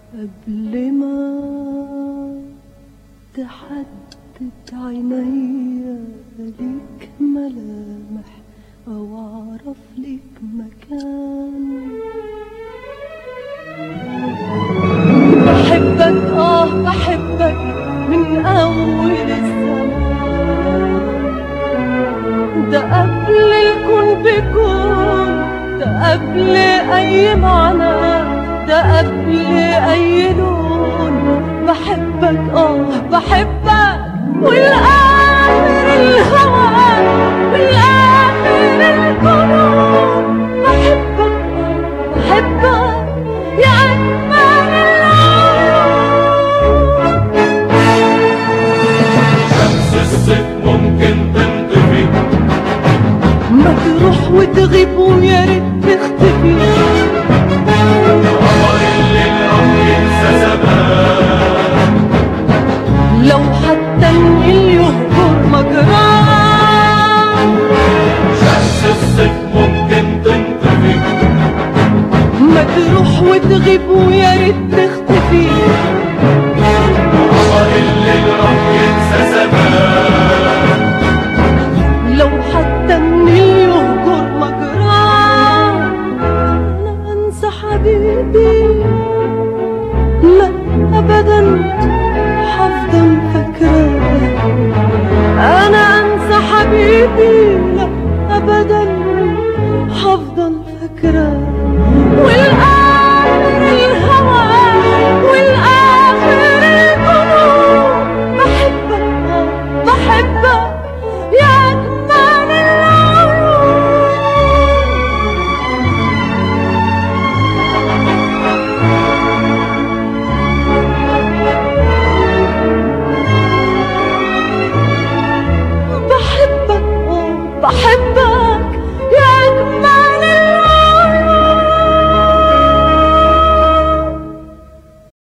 قبل ما تحدد عينيا ليك ملامح أو أعرف ليك مكان بحبك آه بحبك من أول الزمان ده قبل الكون بكون ده قبل أي معنى ده قبل أي لون بحبك آه بحبك والآخر الهوى والآخر الكون بحبك آه بحبك يا أجمل العيون شمس الصيف ممكن تنطفي ما تروح وتغيب ويا ريت تختفي قمر الليل راح ينسى زمان لو حتى النيل يهجر مجراه شمس الصيف ممكن تنطفي ما تروح وتغيب ويا ريت تختفي قمر الليل راح ينسى زمان لو حتى النيل يهجر مجراه انا انسى حبيبي لا ابدا حفضل فاكراه انا انسى حبيبي لا ابدا حفضل فاكراه والاخر الهوى والاخر القلوب بحبك آه، بحبك يا اجمل العيون بحبك آه، بحبك